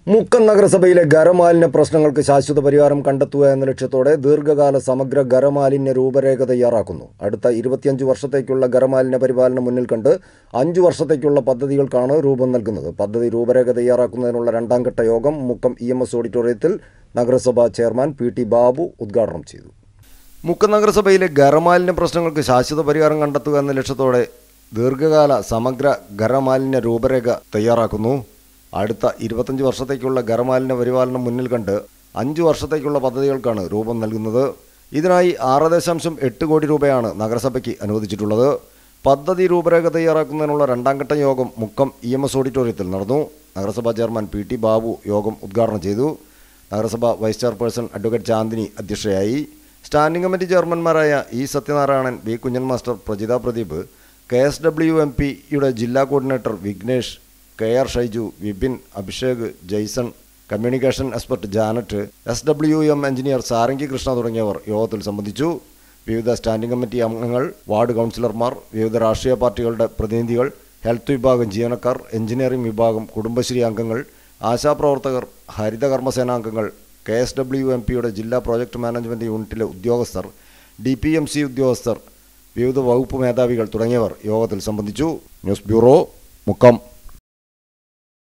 മുക്കം നഗരസഭയിലെ ഖരമാലിന്യ പ്രശ്നങ്ങൾക്ക് ശാശ്വത പരിഹാരം കണ്ടെത്തുക എന്ന ലക്ഷ്യത്തോടെ ദീർഘകാല സമഗ്ര ഖരമാലിന്യ രൂപരേഖ തയ്യാറാക്കുന്നു അടുത്ത ഇരുപത്തിയഞ്ച് വർഷത്തേക്കുള്ള ഖരമാലിന്യ പരിപാലനം മുന്നിൽ കണ്ട് അഞ്ചു വർഷത്തേക്കുള്ള പദ്ധതികൾക്കാണ് രൂപം നൽകുന്നത് പദ്ധതി രൂപരേഖ തയ്യാറാക്കുന്നതിനുള്ള രണ്ടാം ഘട്ട യോഗം മുക്കം ഇ എം എസ് ഓഡിറ്റോറിയത്തിൽ നഗരസഭാ ചെയർമാൻ പി ടി ബാബു ഉദ്ഘാടനം ചെയ്തു മുക്കം നഗരസഭയിലെ ഖരമാലിന്യ പ്രശ്നങ്ങൾക്ക് ശാശ്വത പരിഹാരം കണ്ടെത്തുക എന്ന ലക്ഷ്യത്തോടെ ദീർഘകാല സമഗ്ര ഖരമാലിന്യ രൂപരേഖ തയ്യാറാക്കുന്നു അടുത്ത ഇരുപത്തഞ്ച് വർഷത്തേക്കുള്ള ഖരമാലിന്യ പരിപാലനം മുന്നിൽ കണ്ട് അഞ്ച് വർഷത്തേക്കുള്ള പദ്ധതികൾക്കാണ് രൂപം നൽകുന്നത് ഇതിനായി ആറ് ദശാംശം എട്ട് കോടി രൂപയാണ് നഗരസഭയ്ക്ക് അനുവദിച്ചിട്ടുള്ളത് പദ്ധതി രൂപരേഖ തയ്യാറാക്കുന്നതിനുള്ള രണ്ടാം ഘട്ട യോഗം മുക്കം ഇ എം എസ് ഓഡിറ്റോറിയത്തിൽ നടന്നു നഗരസഭാ ചെയർമാൻ പി ടി ബാബു യോഗം ഉദ്ഘാടനം ചെയ്തു നഗരസഭ വൈസ് ചെയർപേഴ്സൺ അഡ്വക്കേറ്റ് ചാന്ദിനി അധ്യക്ഷയായി സ്റ്റാൻഡിംഗ് കമ്മിറ്റി ചെയർമാൻമാരായ E Sathyanarayanan V Kunjan master Prajitha Pradeep K S W M പിയുടെ ജില്ലാ coordinator Vignesh K R Shaiju Vipin Abhishek Jaison communication expert Janet S W M engineer Sarangi Krishna തുടങ്ങിയവർ യോഗത്തിൽ സംബന്ധിച്ചു വിവിധ സ്റ്റാൻഡിംഗ് കമ്മിറ്റി അംഗങ്ങൾ വാർഡ് കൗൺസിലർമാർ വിവിധ രാഷ്ട്രീയ പാർട്ടികളുടെ പ്രതിനിധികൾ ഹെൽത്ത് വിഭാഗം ജീവനക്കാർ എഞ്ചിനീയറിംഗ് വിഭാഗം കുടുംബശ്രീ അംഗങ്ങൾ ആശാപ്രവർത്തകർ ഹരിത കർമ്മസേനാംഗങ്ങൾ കെ എസ് ഡബ്ല്യു എം പിയുടെ ജില്ലാ പ്രോജക്ട് മാനേജ്മെൻറ്റ് യൂണിറ്റിലെ ഉദ്യോഗസ്ഥർ ഡി പി എം സി ഉദ്യോഗസ്ഥർ വിവിധ വകുപ്പ് മേധാവികൾ തുടങ്ങിയവർ യോഗത്തിൽ സംബന്ധിച്ചു ന്യൂസ് ബ്യൂറോ മുക്കം